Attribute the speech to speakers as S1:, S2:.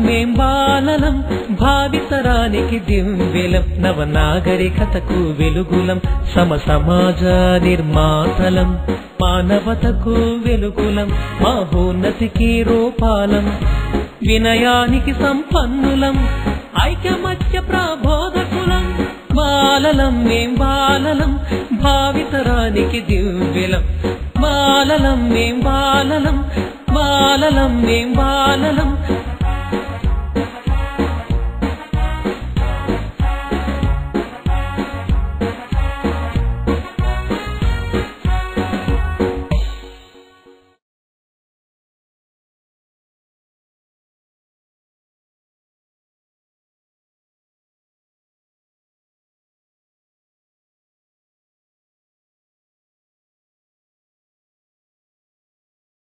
S1: మేం బాలలం భావితరానికి దివ్యలం నవనాగరికతకు వెలుగులం సమ సమాజ నిర్మాతలం మానవతకు వెలుగులం మహోన్నతికి రూపాలం వినయానికి సంపన్నులం ఐకమత్య ప్రబోధకులం బాలలం మేం బాలలం భావితరానికి దివ్యలం బాలలం మేం బాలలం బాలలం మేం బాలలం